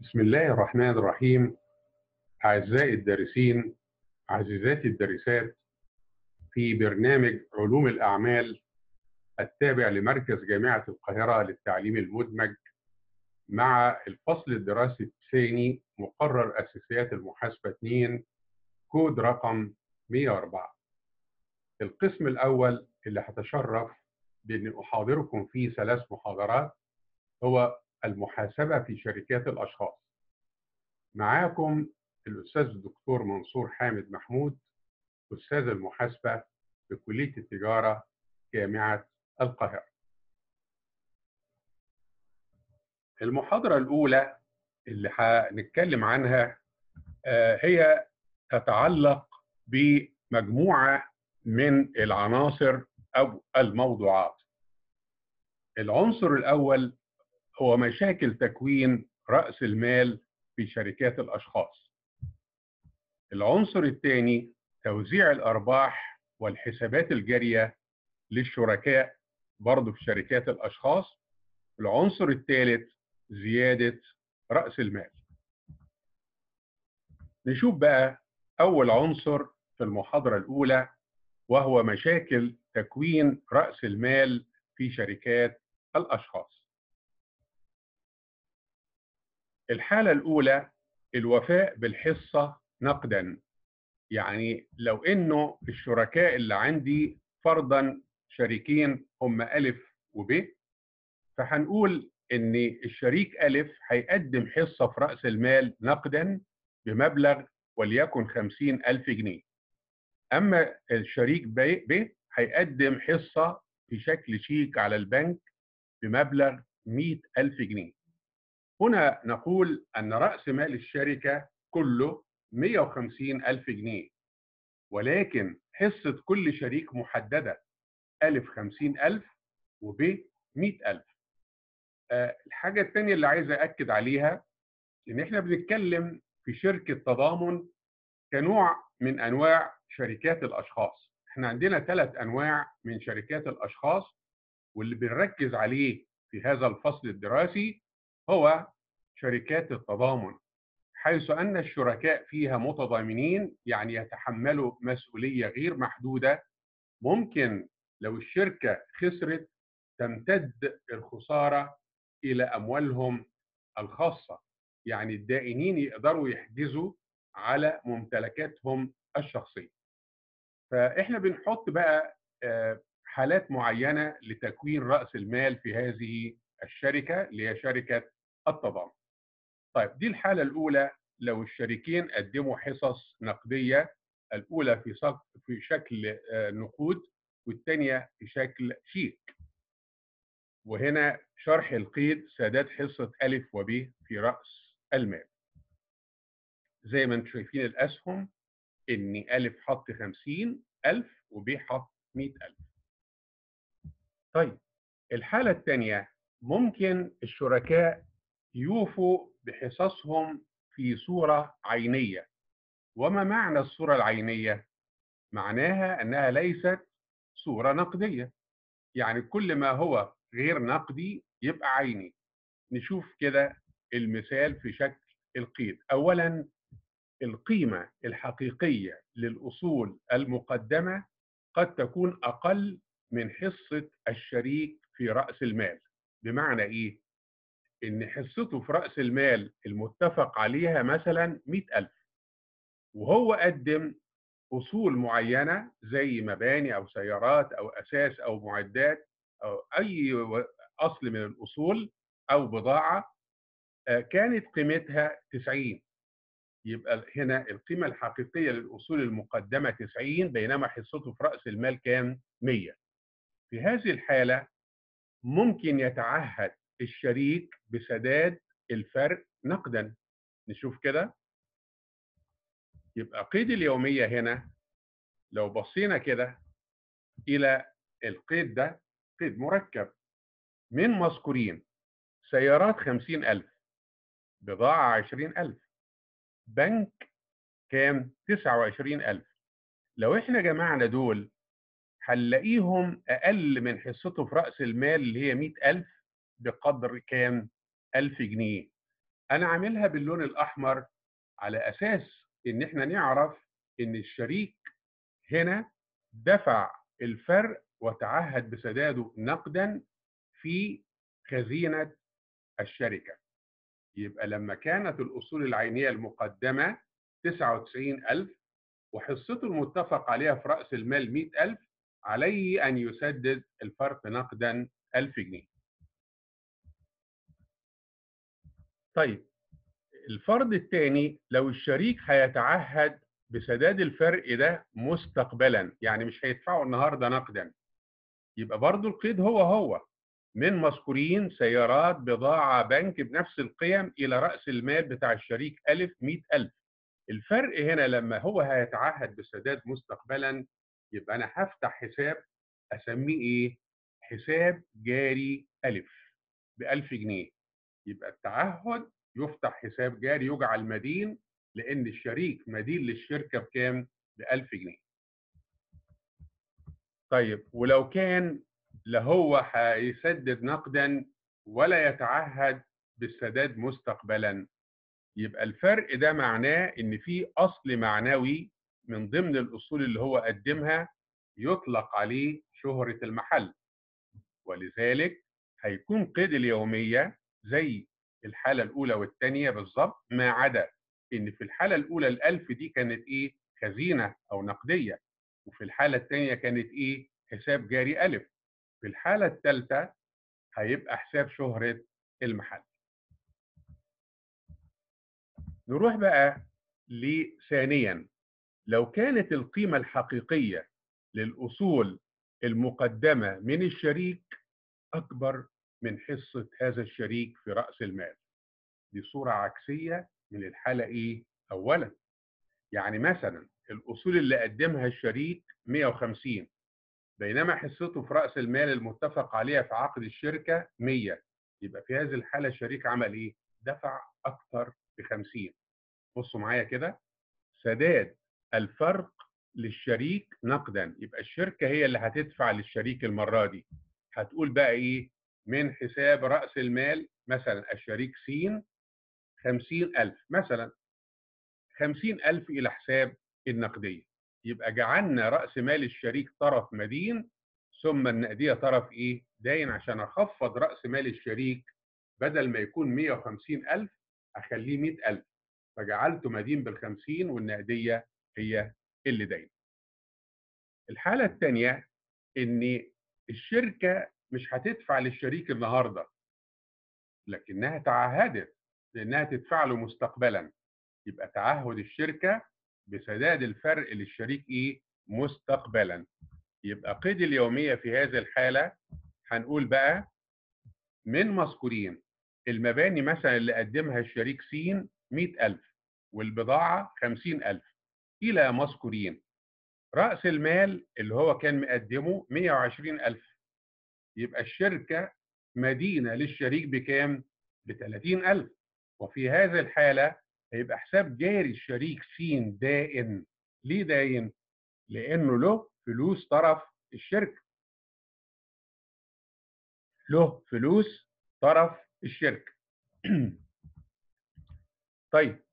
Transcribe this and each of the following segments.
بسم الله الرحمن الرحيم أعزائي الدارسين عزيزاتي الدارسات في برنامج علوم الأعمال التابع لمركز جامعة القاهرة للتعليم المدمج مع الفصل الدراسي الثاني مقرر أساسيات المحاسبة 2 كود رقم 104 القسم الأول اللي هتشرف بأن أحاضركم فيه ثلاث محاضرات هو المحاسبة في شركات الأشخاص معاكم الأستاذ الدكتور منصور حامد محمود أستاذ المحاسبة في كلية التجارة جامعة القاهرة المحاضرة الأولى اللي هنتكلم عنها هي تتعلق بمجموعة من العناصر أو الموضوعات العنصر الأول هو مشاكل تكوين رأس المال في شركات الأشخاص. العنصر الثاني توزيع الأرباح والحسابات الجارية للشركاء برضه في شركات الأشخاص. العنصر الثالث زيادة رأس المال. نشوف بقى أول عنصر في المحاضرة الأولى وهو مشاكل تكوين رأس المال في شركات الأشخاص. الحالة الأولى الوفاء بالحصة نقدا يعني لو إنه الشركاء اللي عندي فرضا شريكين هم ألف وب فهنقول إن الشريك ألف هيقدم حصة في رأس المال نقدا بمبلغ وليكن خمسين ألف جنيه أما الشريك ب هيقدم حصة في شكل شيك على البنك بمبلغ مئة ألف جنيه هنا نقول أن رأس مال الشركة كله 150 ألف جنيه ولكن حصة كل شريك محددة ألف 50 ألف وب 100 ألف أه الحاجة الثانية اللي عايز أكد عليها إن إحنا بنتكلم في شركة تضامن كنوع من أنواع شركات الأشخاص إحنا عندنا ثلاث أنواع من شركات الأشخاص واللي بنركز عليه في هذا الفصل الدراسي هو شركات التضامن حيث ان الشركاء فيها متضامنين يعني يتحملوا مسؤوليه غير محدوده ممكن لو الشركه خسرت تمتد الخساره الى اموالهم الخاصه يعني الدائنين يقدروا يحجزوا على ممتلكاتهم الشخصيه فاحنا بنحط بقى حالات معينه لتكوين راس المال في هذه الشركه اللي هي شركه التضامن. طيب دي الحالة الأولى لو الشريكين قدموا حصص نقدية الأولى في في شكل نقود والثانية في شكل شيك. وهنا شرح القيد سداد حصة ألف وب في رأس المال. زي ما انتم شايفين الأسهم إن ألف حط 50 ألف وب حط 100 ألف. طيب الحالة الثانية ممكن الشركاء يوفوا بحصصهم في صورة عينية وما معنى الصورة العينية؟ معناها أنها ليست صورة نقدية يعني كل ما هو غير نقدي يبقى عيني نشوف كده المثال في شكل القيد أولا القيمة الحقيقية للأصول المقدمة قد تكون أقل من حصة الشريك في رأس المال بمعنى إيه؟ إن حصته في رأس المال المتفق عليها مثلا 100000 وهو قدم أصول معينة زي مباني أو سيارات أو أساس أو معدات أو أي أصل من الأصول أو بضاعة كانت قيمتها 90 يبقى هنا القيمة الحقيقية للأصول المقدمة 90 بينما حصته في رأس المال كان 100 في هذه الحالة ممكن يتعهد الشريك بسداد الفرق نقدا نشوف كده يبقى قيد اليومية هنا لو بصينا كده إلى القيد ده قيد مركب من مذكورين سيارات خمسين ألف بضاعة عشرين ألف بنك كام تسعة وعشرين ألف لو إحنا جمعنا دول هنلاقيهم أقل من حصته في رأس المال اللي هي مئة ألف بقدر كام 1000 جنيه انا عاملها باللون الاحمر على اساس ان احنا نعرف ان الشريك هنا دفع الفرق وتعهد بسداده نقدا في خزينه الشركه يبقى لما كانت الاصول العينيه المقدمه 99000 وحصته المتفق عليها في راس المال 100000 عليه ان يسدد الفرق نقدا 1000 جنيه طيب الفرض الثاني لو الشريك هيتعهد بسداد الفرق ده مستقبلا يعني مش هيدفعه النهارده نقدا يبقى برضو القيد هو هو من مذكورين سيارات بضاعة بنك بنفس القيم إلى رأس المال بتاع الشريك ألف مئة ألف الفرق هنا لما هو هيتعهد بسداد مستقبلا يبقى أنا هفتح حساب أسميه إيه؟ حساب جاري ألف بألف جنيه يبقى التعهد يفتح حساب جاري يجعل مدين لأن الشريك مدين للشركة بكام؟ بألف جنيه طيب ولو كان لا هو هيسدد نقدا ولا يتعهد بالسداد مستقبلا يبقى الفرق ده معناه ان في اصل معنوي من ضمن الاصول اللي هو قدمها يطلق عليه شهرة المحل ولذلك هيكون قيد اليومية زي الحالة الأولى والثانية بالظبط ما عدا إن في الحالة الأولى الألف دي كانت إيه؟ خزينة أو نقدية وفي الحالة الثانية كانت إيه؟ حساب جاري ألف في الحالة الثالثة هيبقى حساب شهرة المحل نروح بقى لثانيا لو كانت القيمة الحقيقية للأصول المقدمة من الشريك أكبر من حصة هذا الشريك في رأس المال دي صورة عكسية من الحالة إيه؟ أولا يعني مثلا الأصول اللي قدمها الشريك 150 بينما حصته في رأس المال المتفق عليها في عقد الشركة 100 يبقى في هذه الحالة الشريك عمل إيه؟ دفع أكثر ب 50 بصوا معايا كده سداد الفرق للشريك نقدا يبقى الشركة هي اللي هتدفع للشريك المرة دي هتقول بقى إيه؟ من حساب رأس المال مثلا الشريك س 50000 مثلا 50000 إلى حساب النقدية يبقى جعلنا رأس مال الشريك طرف مدين ثم النقدية طرف إيه؟ داين عشان أخفض رأس مال الشريك بدل ما يكون 150000 أخليه 100000 فجعلته مدين بالخمسين والنقدية هي اللي داين الحالة الثانية إن الشركة مش هتدفع للشريك النهاردة لكنها تعهدت لأنها تدفع له مستقبلا يبقى تعهد الشركة بسداد الفرق للشريك إيه مستقبلا يبقى قيد اليومية في هذه الحالة هنقول بقى من مذكورين المباني مثلا اللي قدمها الشريك س 100000 والبضاعة 50000 إلى مذكورين رأس المال اللي هو كان مقدمه 120000 يبقى الشركة مدينة للشريك بكام؟ ب 30000 وفي هذه الحالة هيبقى حساب جاري الشريك س دائن ليه داين؟ لأنه له فلوس طرف الشركة له فلوس طرف الشركة طيب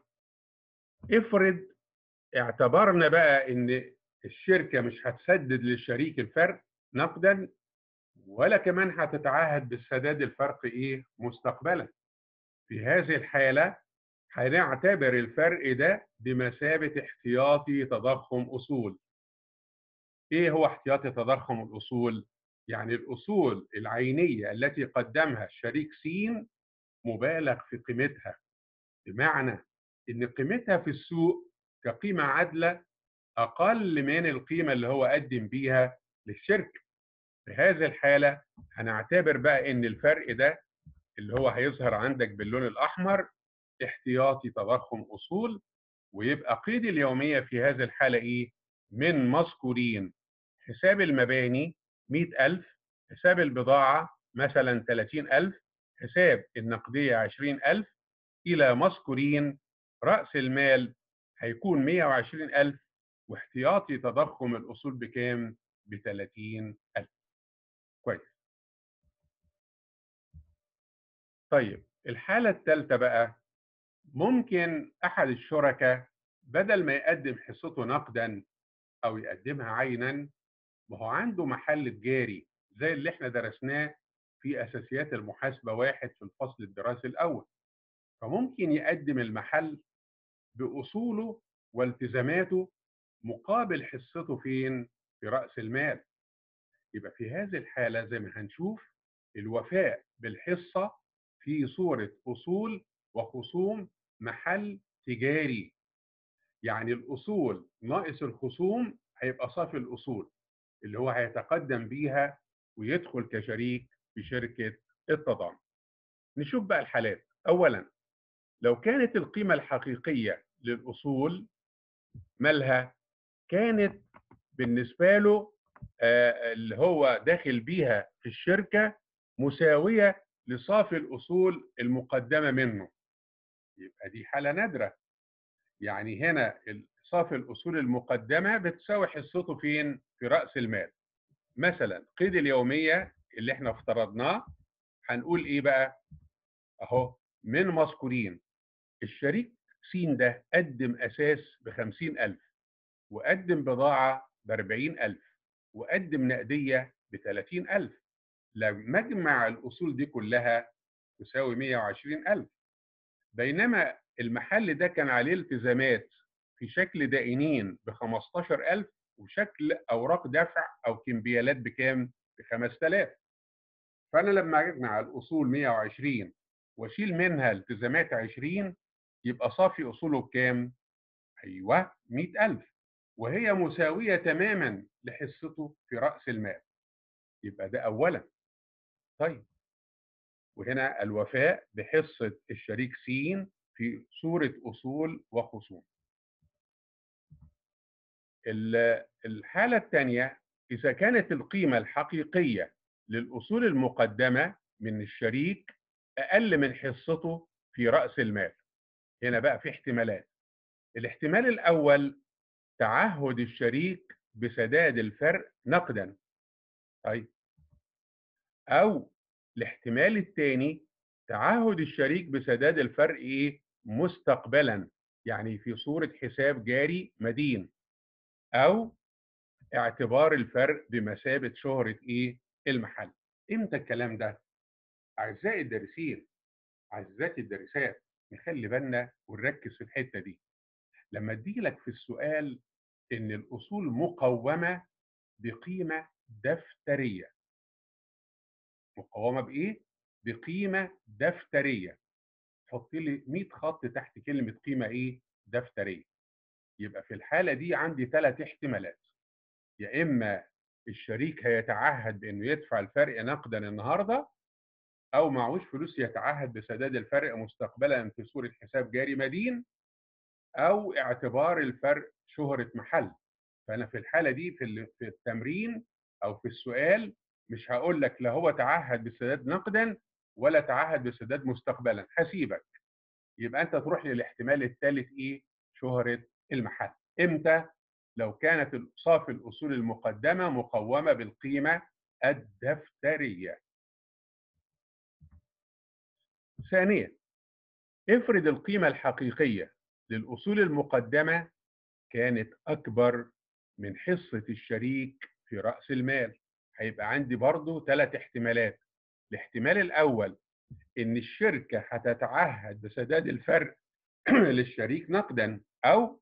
افرض اعتبرنا بقى ان الشركة مش هتسدد للشريك الفرق نقدا ولا كمان هتتعهد بالسداد الفرق ايه مستقبلا في هذه الحالة هنعتبر الفرق ده بمثابة احتياطي تضخم أصول ايه هو احتياطي تضخم الأصول؟ يعني الأصول العينية التي قدمها الشريك س مبالغ في قيمتها بمعنى ان قيمتها في السوق كقيمه عادله اقل من القيمه اللي هو قدم بيها للشركه في هذه الحاله هنعتبر بقى ان الفرق ده اللي هو هيظهر عندك باللون الاحمر احتياطي تضخم اصول ويبقى قيد اليوميه في هذه الحاله ايه من مذكورين حساب المباني 100000 حساب البضاعه مثلا 30000 حساب النقديه 20000 إلى مذكورين رأس المال هيكون 120000 واحتياطي تضخم الأصول بكام؟ ب 30000 كويس طيب الحالة الثالثة بقى ممكن أحد الشركاء بدل ما يقدم حصته نقدا أو يقدمها عينا ما هو عنده محل تجاري زي اللي احنا درسناه في أساسيات المحاسبة واحد في الفصل الدراسي الأول فممكن يقدم المحل بأصوله والتزاماته مقابل حصته فين؟ في رأس المال يبقى في هذه الحالة زي ما هنشوف الوفاء بالحصة في صورة أصول وخصوم محل تجاري يعني الأصول ناقص الخصوم هيبقى صافي الأصول اللي هو هيتقدم بيها ويدخل كشريك في شركة التضامن نشوف بقى الحالات أولا لو كانت القيمة الحقيقية للأصول مالها كانت بالنسبة له آه اللي هو داخل بيها في الشركة مساوية لصافي الأصول المقدمة منه يبقى دي حالة نادرة يعني هنا صافي الأصول المقدمة بتساوي حصته فين؟ في رأس المال مثلا قيد اليومية اللي احنا افترضناه هنقول ايه بقى؟ اهو من مذكورين الشريك س ده قدم أساس ب 50000 وقدم بضاعة ب 40000 وقدم نقدية ب 30000 لما اجمع الأصول دي كلها تساوي 120000 بينما المحل ده كان عليه التزامات في شكل دائنين ب 15000 وشكل أوراق دفع أو كمبيالات بكام؟ ب 5000 فأنا لما أجمع الأصول 120 واشيل منها التزامات 20 يبقى صافي اصوله بكام؟ ايوه 100000 وهي مساويه تماما لحصته في راس المال. يبقى ده اولا. طيب وهنا الوفاء بحصه الشريك س في صوره اصول وخصوم. الحاله الثانيه اذا كانت القيمه الحقيقيه للاصول المقدمه من الشريك اقل من حصته في راس المال. هنا بقى في احتمالات الاحتمال الاول تعهد الشريك بسداد الفرق نقدا طيب او الاحتمال الثاني تعهد الشريك بسداد الفرق ايه مستقبلا يعني في صورة حساب جاري مدين او اعتبار الفرق بمثابة شهرة ايه المحل امتى الكلام ده اعزائي الدارسين اعزائي الدارسات نخلي بالنا ونركز في الحته دي لما اديلك في السؤال ان الاصول مقومه بقيمه دفتريه مقومه بايه بقيمه دفتريه حط لي 100 خط تحت كلمه قيمه ايه دفتريه يبقى في الحاله دي عندي ثلاث احتمالات يا اما الشريك هيتعهد بانه يدفع الفرق نقدا النهارده او معهوش فلوس يتعهد بسداد الفرق مستقبلا في صوره حساب جاري مدين او اعتبار الفرق شهره محل فانا في الحاله دي في في التمرين او في السؤال مش هقول لك لا هو تعهد بسداد نقدا ولا تعهد بسداد مستقبلا هسيبك يبقى انت تروح للاحتمال الثالث ايه شهره المحل امتى لو كانت صافي الاصول المقدمه مقومه بالقيمه الدفتريه ثانيا افرض القيمة الحقيقية للأصول المقدمة كانت أكبر من حصة الشريك في رأس المال هيبقى عندي برضو ثلاث احتمالات الاحتمال الأول إن الشركة هتتعهد بسداد الفرق للشريك نقدا أو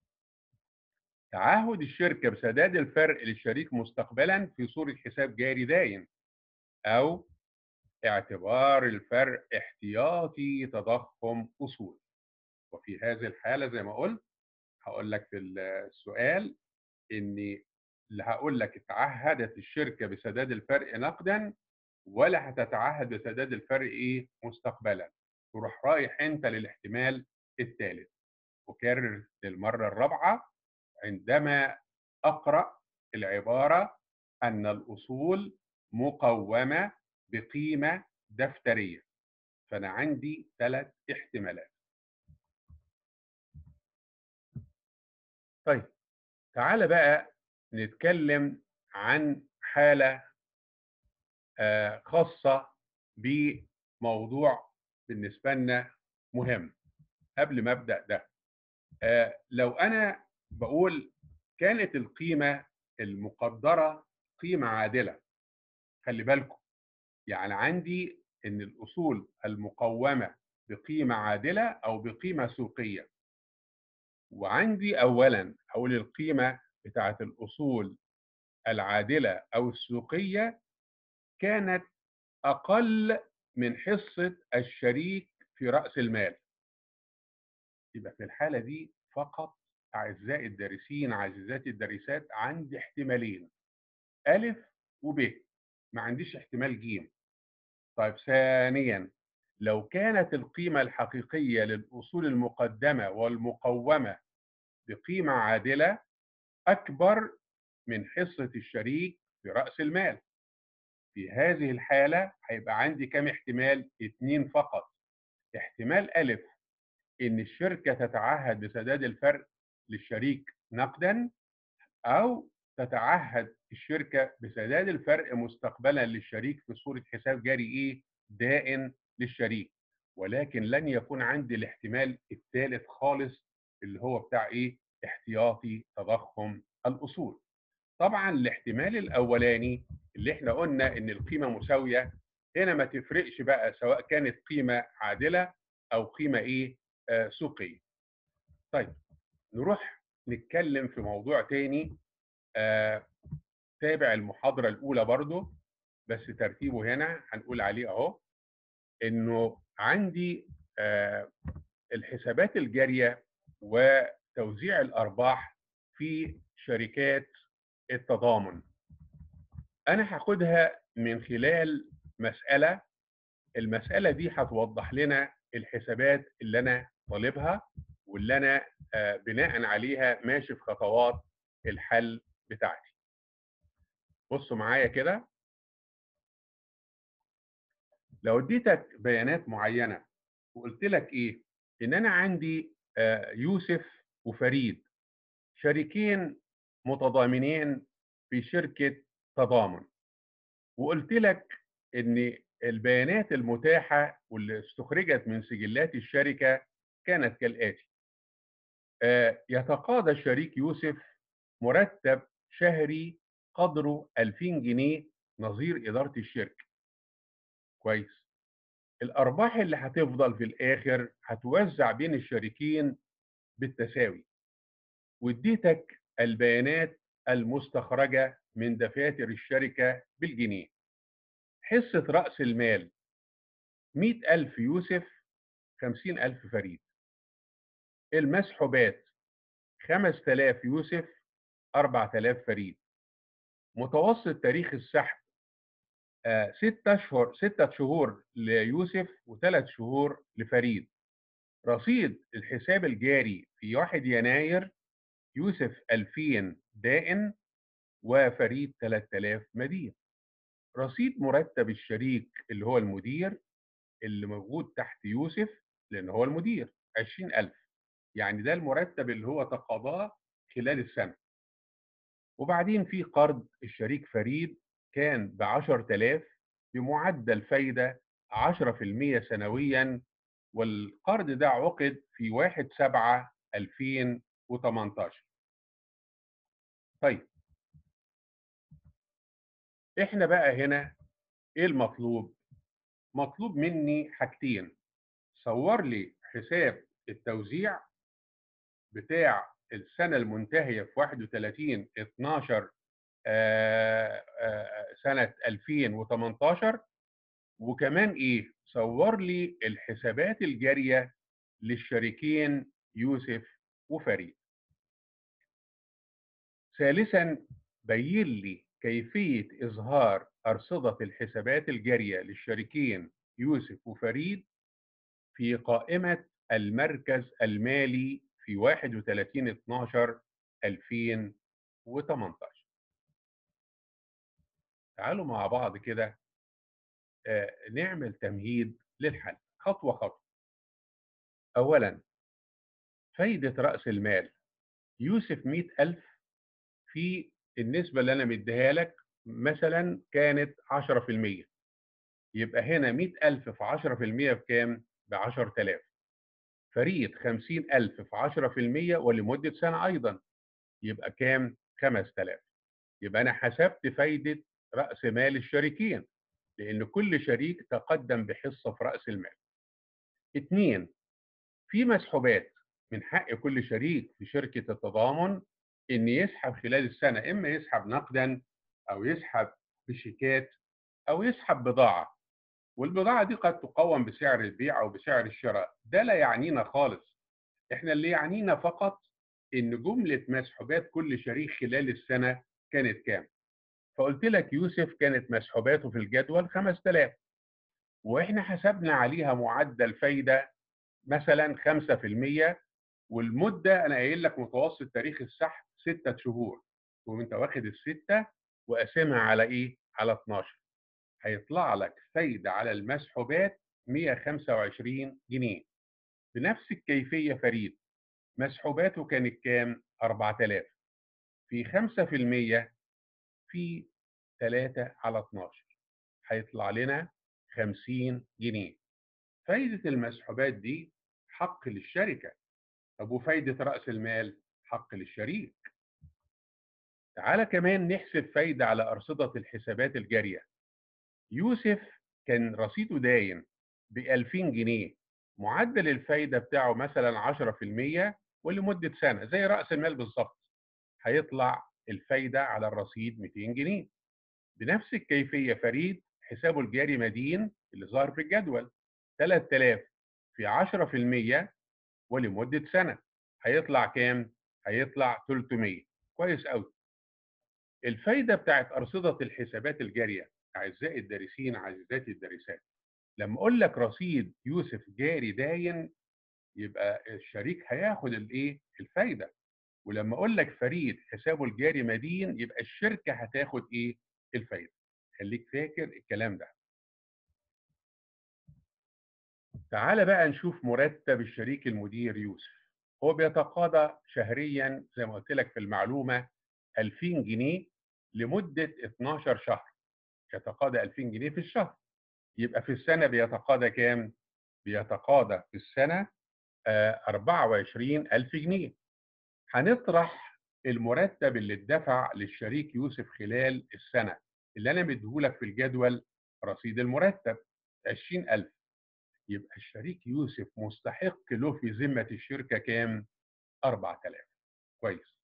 تعهد الشركة بسداد الفرق للشريك مستقبلا في صورة حساب جاري داين أو اعتبار الفرق احتياطي تضخم اصول وفي هذه الحاله زي ما قلت هقول لك في السؤال ان اللي هقول لك تعهدت الشركه بسداد الفرق نقدا ولا هتتعهد بسداد الفرق ايه مستقبلا تروح رايح انت للاحتمال الثالث اكرر للمره الرابعه عندما اقرا العباره ان الاصول مقومه بقيمة دفترية فأنا عندي ثلاث احتمالات طيب تعال بقى نتكلم عن حالة خاصة بموضوع بالنسبة لنا مهم قبل ما أبدأ ده آه لو أنا بقول كانت القيمة المقدرة قيمة عادلة خلي بالكم يعني عندي إن الأصول المقومة بقيمة عادلة أو بقيمة سوقية وعندي أولا أقول القيمة بتاعت الأصول العادلة أو السوقية كانت أقل من حصة الشريك في رأس المال يبقى في الحالة دي فقط أعزائي الدارسين عزيزاتي الدارسات عندي احتمالين ألف وب ما عنديش احتمال ج طيب ثانيا لو كانت القيمة الحقيقية للأصول المقدمة والمقومة بقيمة عادلة أكبر من حصة الشريك في رأس المال في هذه الحالة هيبقى عندي كم احتمال؟ اتنين فقط احتمال ألف إن الشركة تتعهد بسداد الفرق للشريك نقدا أو تتعهد الشركة بسداد الفرق مستقبلا للشريك في صورة حساب جاري إيه؟ دائن للشريك ولكن لن يكون عندي الاحتمال الثالث خالص اللي هو بتاع إيه؟ احتياطي تضخم الأصول طبعا الاحتمال الأولاني اللي احنا قلنا إن القيمة مساوية هنا ما تفرقش بقى سواء كانت قيمة عادلة أو قيمة إيه؟ آه سوقية طيب نروح نتكلم في موضوع تاني آه تابع المحاضرة الأولى برضو بس ترتيبه هنا هنقول عليه أهو إنه عندي آه الحسابات الجارية وتوزيع الأرباح في شركات التضامن أنا هاخدها من خلال مسألة المسألة دي هتوضح لنا الحسابات اللي أنا طالبها واللي أنا آه بناء عليها ماشي في خطوات الحل بتاعتي بصوا معايا كده لو اديتك بيانات معينه وقلت لك ايه ان انا عندي آه يوسف وفريد شريكين متضامنين في شركه تضامن وقلت لك ان البيانات المتاحه واللي استخرجت من سجلات الشركه كانت كالاتي آه يتقاضى الشريك يوسف مرتب شهري قدره 2000 جنيه نظير إدارة الشركة كويس الأرباح اللي هتفضل في الآخر هتوزع بين الشريكين بالتساوي واديتك البيانات المستخرجة من دفاتر الشركة بالجنيه حصة رأس المال 100000 يوسف 50000 فريد المسحوبات 5000 يوسف 4000 فريد متوسط تاريخ السحب آه ستة أشهر ستة شهور ليوسف وثلاث شهور لفريد رصيد الحساب الجاري في 1 يناير يوسف 2000 دائن وفريد 3000 مدين رصيد مرتب الشريك اللي هو المدير اللي موجود تحت يوسف لأن هو المدير 20000 يعني ده المرتب اللي هو تقاضاه خلال السنة وبعدين في قرض الشريك فريد كان ب 10000 بمعدل فايدة 10% سنويا والقرض ده عقد في 1 7 2018 طيب احنا بقى هنا ايه المطلوب مطلوب مني حاجتين صور لي حساب التوزيع بتاع السنه المنتهيه في 31 12 آآ آآ سنه 2018 وكمان ايه صور لي الحسابات الجاريه للشريكين يوسف وفريد ثالثا بين لي كيفيه اظهار ارصده الحسابات الجاريه للشريكين يوسف وفريد في قائمه المركز المالي في 31 12 2018 تعالوا مع بعض كده آه نعمل تمهيد للحل خطوة خطوة أولا فايدة رأس المال يوسف 100000 في النسبة اللي أنا مديها لك مثلا كانت 10% يبقى هنا 100000 في 10% بكام؟ ب 10000 فريد 50000 في 10% ولمدة سنة أيضا يبقى كام؟ 5000 يبقى أنا حسبت فايدة رأس مال الشريكين لأن كل شريك تقدم بحصة في رأس المال. اثنين في مسحوبات من حق كل شريك في شركة التضامن إن يسحب خلال السنة إما يسحب نقدا أو يسحب بشيكات أو يسحب بضاعة والبضاعة دي قد تقوم بسعر البيع أو بسعر الشراء ده لا يعنينا خالص إحنا اللي يعنينا فقط إن جملة مسحوبات كل شريك خلال السنة كانت كام فقلت لك يوسف كانت مسحوباته في الجدول 5000 واحنا حسبنا عليها معدل فايده مثلا 5% والمده انا قايل لك متوسط تاريخ السحب ستة شهور وانت واخد السته وقاسمها على ايه؟ على 12 هيطلع لك فايده على المسحوبات 125 جنيه بنفس الكيفيه فريد مسحوباته كانت كام؟ 4000 في 5% في 3 على 12 هيطلع لنا 50 جنيه فايدة المسحوبات دي حق للشركة طب وفايدة رأس المال حق للشريك تعالى كمان نحسب فايدة على أرصدة الحسابات الجارية يوسف كان رصيده داين ب 2000 جنيه معدل الفايدة بتاعه مثلا 10% ولمدة سنة زي رأس المال بالظبط هيطلع الفايدة على الرصيد 200 جنيه بنفس الكيفية فريد حسابه الجاري مدين اللي ظاهر في الجدول 3000 في 10% ولمدة سنة هيطلع كام؟ هيطلع 300 كويس قوي الفايدة بتاعت أرصدة الحسابات الجارية أعزائي الدارسين عزيزاتي الدارسات لما أقول لك رصيد يوسف جاري داين يبقى الشريك هياخد الايه؟ الفايدة ولما أقول لك فريد حسابه الجاري مدين يبقى الشركة هتاخد إيه؟ الفايدة خليك فاكر الكلام ده تعال بقى نشوف مرتب الشريك المدير يوسف هو بيتقاضى شهريا زي ما قلت لك في المعلومة 2000 جنيه لمدة 12 شهر يتقاضى 2000 جنيه في الشهر يبقى في السنة بيتقاضى كام؟ بيتقاضى في السنة آه 24000 جنيه هنطرح المرتب اللي اتدفع للشريك يوسف خلال السنة اللي أنا مديهولك في الجدول رصيد المرتب 20000 يبقى الشريك يوسف مستحق له في ذمة الشركة كام؟ 4000 كويس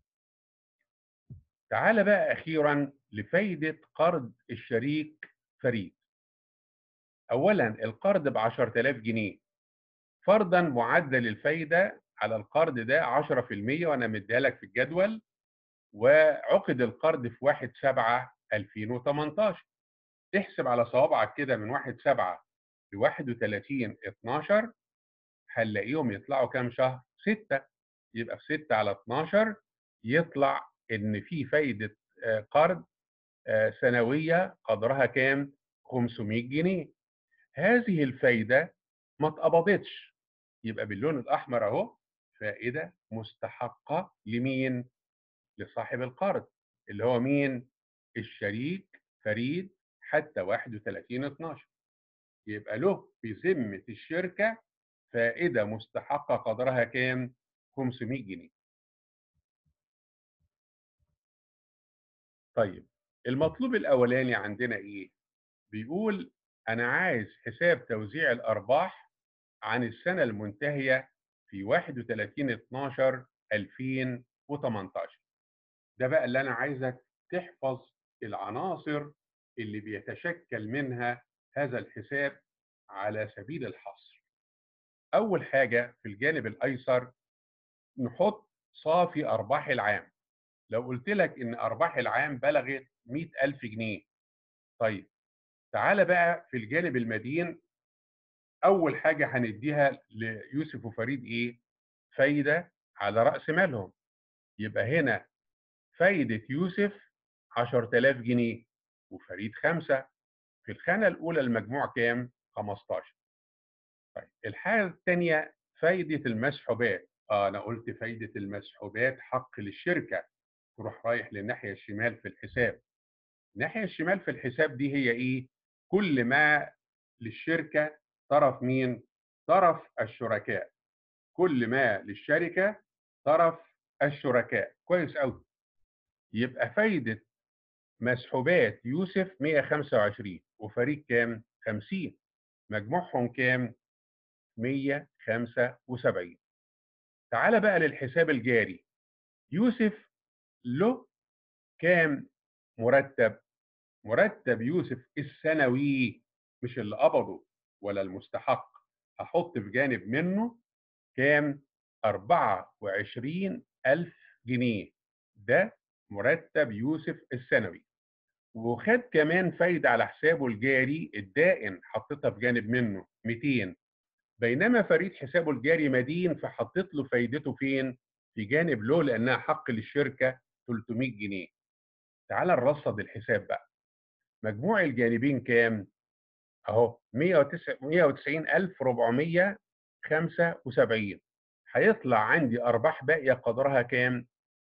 تعال بقى أخيرا لفايدة قرض الشريك فريد أولا القرض ب 10000 جنيه فرضا معدل الفايدة على القرض ده 10% وأنا مديها لك في الجدول وعقد القرض في 1 7 2018 احسب على صوابعك كده من 1 7 ل 31 12 هنلاقيهم يطلعوا كام شهر؟ 6 يبقى في 6 على 12 يطلع ان في فايده قرض سنويه قدرها كام؟ 500 جنيه. هذه الفايده ما اتقبضتش يبقى باللون الاحمر اهو فائده مستحقه لمين؟ لصاحب القرض اللي هو مين؟ الشريك فريد حتى 31 12 يبقى له في ذمه الشركه فائده مستحقه قدرها كام؟ 500 جنيه. طيب المطلوب الاولاني عندنا ايه؟ بيقول انا عايز حساب توزيع الارباح عن السنه المنتهيه في 31 12 2018 ده بقى اللي انا عايزك تحفظ العناصر اللي بيتشكل منها هذا الحساب على سبيل الحصر اول حاجه في الجانب الايسر نحط صافي ارباح العام لو قلت لك ان ارباح العام بلغت 100000 جنيه طيب تعالى بقى في الجانب المدين اول حاجه هنديها ليوسف وفريد ايه فايده على راس مالهم يبقى هنا فايده يوسف 10000 جنيه وفريد خمسة في الخانه الاولى المجموع كام 15 طيب الحاجه الثانيه فايده المسحوبات اه انا قلت فايده المسحوبات حق للشركه تروح رايح للناحيه الشمال في الحساب الناحيه الشمال في الحساب دي هي ايه كل ما للشركه طرف مين طرف الشركاء كل ما للشركة طرف الشركاء كويس قوي يبقى فايدة مسحوبات يوسف 125 وفريق كام 50 مجموعهم كام 175 تعال بقى للحساب الجاري يوسف له كام مرتب مرتب يوسف السنوي مش اللي قبضه ولا المستحق هحط في جانب منه كام 24 ألف جنيه ده مرتب يوسف السنوي وخد كمان فايدة على حسابه الجاري الدائن حطيتها في جانب منه 200 بينما فريد حسابه الجاري مدين فحطيت له فايدته فين؟ في جانب له لأنها حق للشركة 300 جنيه تعال نرصد الحساب بقى مجموع الجانبين كام؟ اهو 190475 هيطلع عندي ارباح باقيه قدرها كام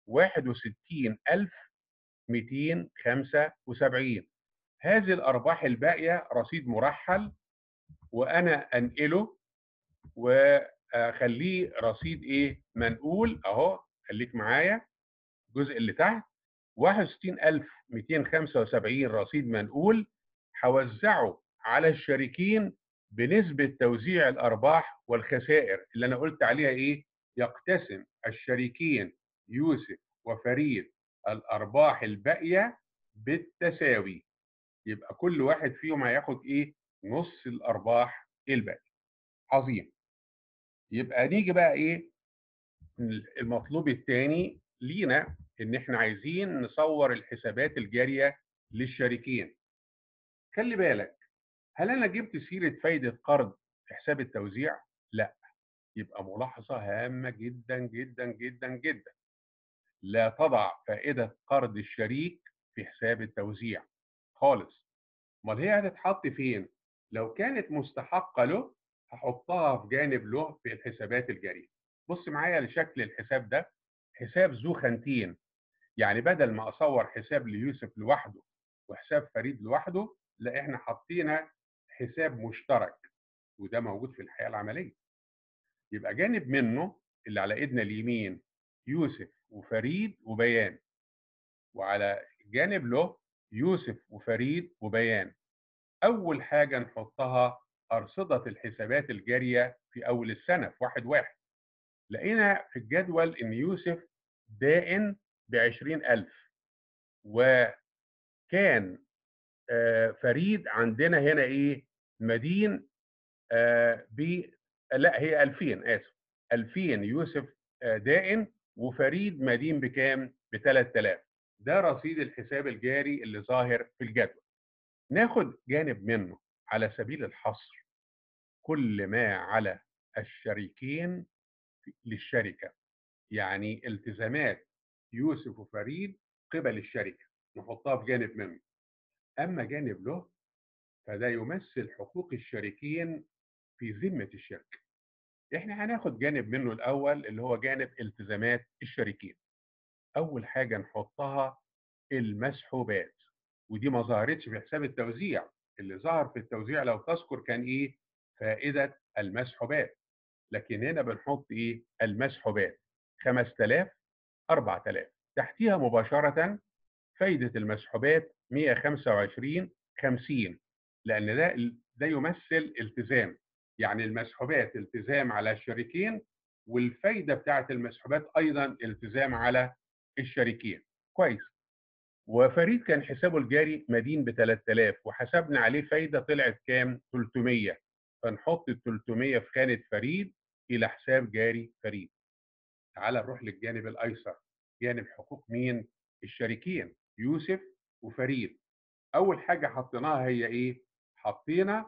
61275 هذه الارباح الباقيه رصيد مرحل وانا انقله واخليه رصيد ايه منقول اهو خليك معايا الجزء اللي تحت 61275 رصيد منقول هوزعه على الشريكين بنسبة توزيع الأرباح والخسائر اللي أنا قلت عليها إيه؟ يقتسم الشريكين يوسف وفريد الأرباح الباقية بالتساوي يبقى كل واحد فيهم هياخد إيه؟ نص الأرباح الباقية عظيم يبقى نيجي بقى إيه؟ المطلوب الثاني لينا إن إحنا عايزين نصور الحسابات الجارية للشريكين خلي بالك هل انا جبت سيره فايده قرض في حساب التوزيع؟ لا يبقى ملاحظه هامه جدا جدا جدا جدا لا تضع فائده قرض الشريك في حساب التوزيع خالص امال هي هتتحط فين؟ لو كانت مستحقه له هحطها في جانب له في الحسابات الجاريه بص معايا لشكل الحساب ده حساب ذو خانتين يعني بدل ما اصور حساب ليوسف لوحده وحساب فريد لوحده لا احنا حاطين حساب مشترك وده موجود في الحياه العمليه يبقى جانب منه اللي على ايدنا اليمين يوسف وفريد وبيان وعلى جانب له يوسف وفريد وبيان اول حاجه نحطها ارصده الحسابات الجاريه في اول السنه في واحد واحد لقينا في الجدول ان يوسف دائن ب 20000 وكان آه فريد عندنا هنا ايه مدين آه ب لا هي 2000 اسف 2000 يوسف آه دائن وفريد مدين بكام ب 3000 ده رصيد الحساب الجاري اللي ظاهر في الجدول ناخد جانب منه على سبيل الحصر كل ما على الشريكين للشركه يعني التزامات يوسف وفريد قبل الشركه نحطها في جانب منه اما جانب له فده يمثل حقوق الشريكين في ذمه الشركه احنا هناخد جانب منه الاول اللي هو جانب التزامات الشريكين اول حاجه نحطها المسحوبات ودي ما ظهرتش في حساب التوزيع اللي ظهر في التوزيع لو تذكر كان ايه فائده المسحوبات لكن هنا بنحط ايه المسحوبات 5000 4000 تحتيها مباشره فايده المسحوبات 125 50 لان ده ده يمثل التزام يعني المسحوبات التزام على الشريكين والفايده بتاعه المسحوبات ايضا التزام على الشريكين كويس وفريد كان حسابه الجاري مدين ب 3000 وحسبنا عليه فايده طلعت كام 300 فنحط ال 300 في خانه فريد الى حساب جاري فريد تعال نروح للجانب الايسر جانب حقوق مين الشريكين يوسف وفريد اول حاجه حطيناها هي ايه حطينا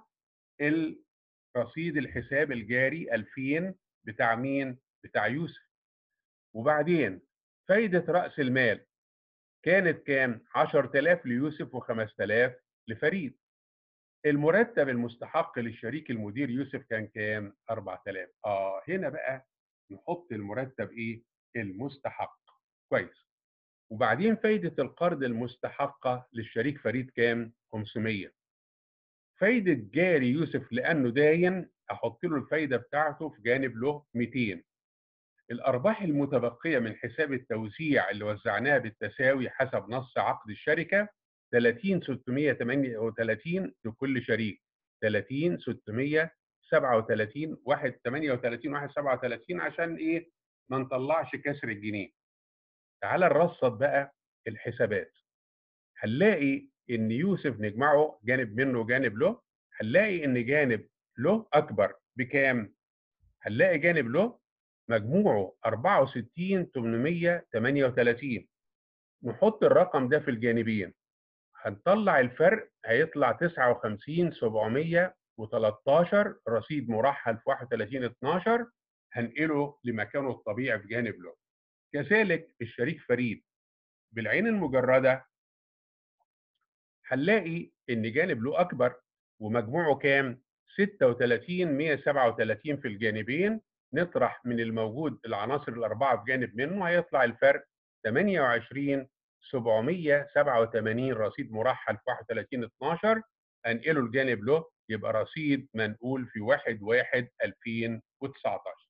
رصيد الحساب الجاري 2000 بتاع مين بتاع يوسف وبعدين فايده راس المال كانت كام 10000 ليوسف و5000 لفريد المرتب المستحق للشريك المدير يوسف كان كام 4000 اه هنا بقى نحط المرتب ايه المستحق كويس وبعدين فايدة القرض المستحقة للشريك فريد كام 500 فايدة جاري يوسف لأنه داين احط له الفايده بتاعته في جانب له 200 الارباح المتبقيه من حساب التوزيع اللي وزعناها بالتساوي حسب نص عقد الشركه 30 638 لكل شريك 30 637 1 38 1 37 عشان ايه ما نطلعش كسر الجنيه تعال نرصد بقى الحسابات هنلاقي ان يوسف نجمعه جانب منه وجانب له هنلاقي ان جانب له اكبر بكام هنلاقي جانب له مجموعه 64 838 نحط الرقم ده في الجانبين هنطلع الفرق هيطلع 59 713 رصيد مرحل في 31 12 هنقله لمكانه الطبيعي في جانب له كذلك الشريك فريد بالعين المجرده هنلاقي ان جانب له اكبر ومجموعه كام 36 137 في الجانبين نطرح من الموجود العناصر الاربعه في جانب منه هيطلع الفرق 28 787 رصيد مرحل في 31 12 انقله الجانب له يبقى رصيد منقول في 1 1 2019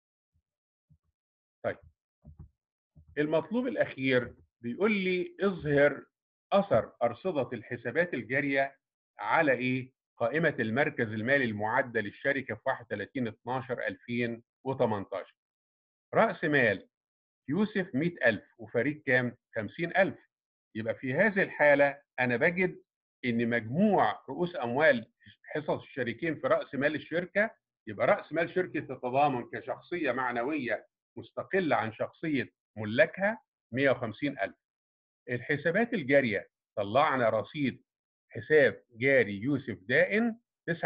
طيب المطلوب الاخير بيقول لي اظهر اثر ارصده الحسابات الجاريه على ايه قائمه المركز المالي المعدل للشركه في 31 12 2018 راس مال يوسف 100000 وفريق كام 50000 يبقى في هذه الحاله انا بجد ان مجموع رؤوس اموال حصص الشريكين في راس مال الشركه يبقى راس مال شركه التضامن كشخصيه معنويه مستقله عن شخصيه ملاكها 150000 الحسابات الجاريه طلعنا رصيد حساب جاري يوسف دائن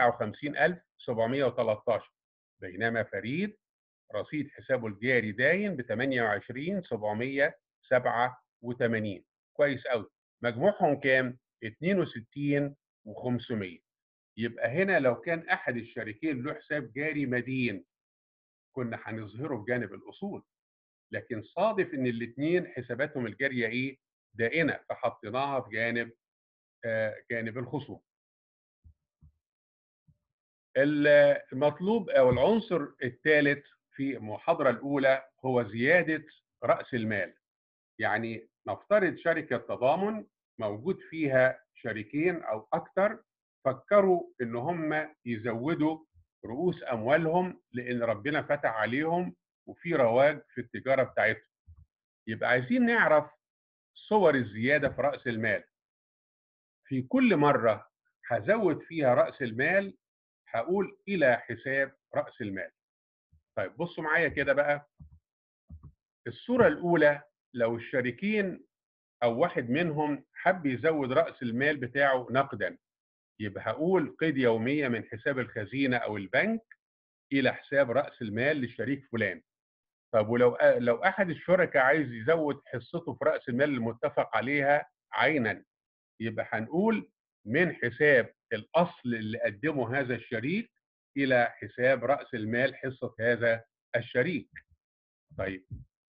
59713 بينما فريد رصيد حسابه الجاري داين ب 28 787 كويس قوي مجموعهم كام 62 و500 يبقى هنا لو كان احد الشريكين له حساب جاري مدين كنا هنظهره بجانب الاصول لكن صادف ان الاثنين حساباتهم الجاريه ايه دائنه فحطيناها في جانب آه جانب الخصوم المطلوب او العنصر الثالث في المحاضره الاولى هو زياده راس المال يعني نفترض شركه تضامن موجود فيها شريكين او اكثر فكروا ان هم يزودوا رؤوس اموالهم لان ربنا فتح عليهم وفي رواج في التجاره بتاعتهم يبقى عايزين نعرف صور الزياده في راس المال في كل مره هزود فيها راس المال هقول الى حساب راس المال طيب بصوا معايا كده بقى الصوره الاولى لو الشريكين او واحد منهم حب يزود راس المال بتاعه نقدا يبقى هقول قيد يوميه من حساب الخزينه او البنك الى حساب راس المال للشريك فلان طب ولو لو احد الشركاء عايز يزود حصته في راس المال المتفق عليها عينا يبقى هنقول من حساب الاصل اللي قدمه هذا الشريك الى حساب راس المال حصه هذا الشريك طيب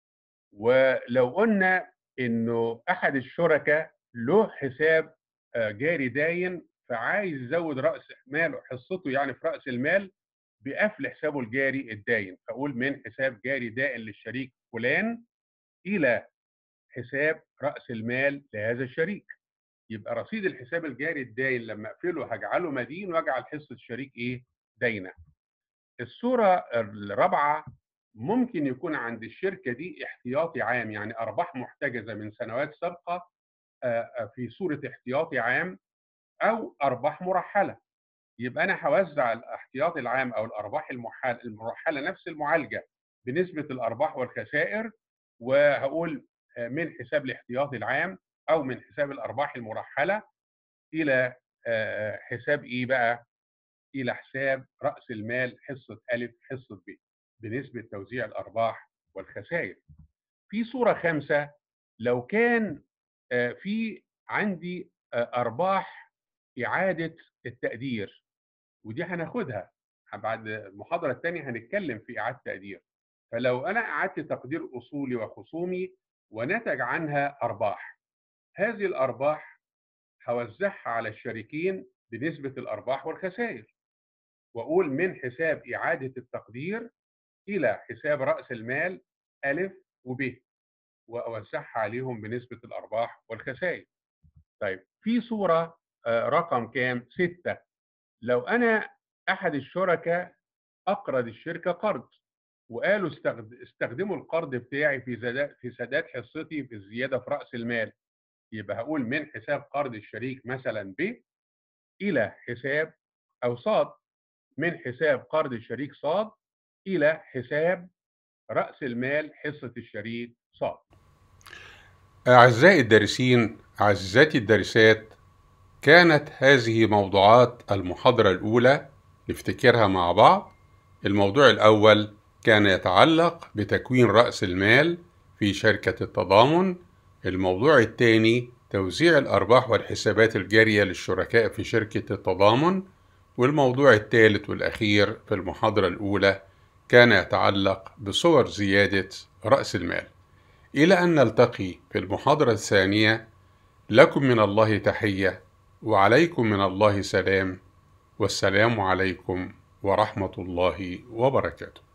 ولو قلنا انه احد الشركاء له حساب جاري داين فعايز يزود راس ماله حصته يعني في راس المال بقفل حسابه الجاري الداين فاقول من حساب جاري دائن للشريك فلان الى حساب راس المال لهذا الشريك يبقى رصيد الحساب الجاري الداين لما اقفله هجعله مدين واجعل حصه الشريك ايه داينه الصوره الرابعه ممكن يكون عند الشركه دي احتياطي عام يعني ارباح محتجزه من سنوات سابقه في صوره احتياطي عام او ارباح مرحله يبقى انا هوزع الاحتياطي العام او الارباح المرحله نفس المعالجه بنسبه الارباح والخسائر وهقول من حساب الاحتياطي العام او من حساب الارباح المرحله الى حساب ايه بقى الى حساب راس المال حصه الف حصه ب بنسبه توزيع الارباح والخسائر في صوره خامسه لو كان في عندي ارباح اعاده التقدير ودي هناخدها بعد المحاضره الثانيه هنتكلم في اعاده تقدير فلو انا اعدت تقدير اصولي وخصومي ونتج عنها ارباح هذه الارباح هوزعها على الشريكين بنسبه الارباح والخسائر وأقول من حساب إعادة التقدير إلى حساب رأس المال ألف وب وأوزعها عليهم بنسبة الأرباح والخسائر. طيب في صورة رقم كام؟ ستة لو أنا أحد الشركاء أقرض الشركة قرض وقالوا استخدموا القرض بتاعي في سداد في سداد حصتي في الزيادة في رأس المال يبقى هقول من حساب قرض الشريك مثلا ب إلى حساب أو صاد من حساب قرض الشريك صاد إلى حساب رأس المال حصة الشريك صاد أعزائي الدارسين عزيزاتي الدارسات كانت هذه موضوعات المحاضرة الأولى نفتكرها مع بعض الموضوع الأول كان يتعلق بتكوين رأس المال في شركة التضامن الموضوع الثاني توزيع الأرباح والحسابات الجارية للشركاء في شركة التضامن والموضوع الثالث والأخير في المحاضرة الأولى كان يتعلق بصور زيادة رأس المال إلى أن نلتقي في المحاضرة الثانية لكم من الله تحية وعليكم من الله سلام والسلام عليكم ورحمة الله وبركاته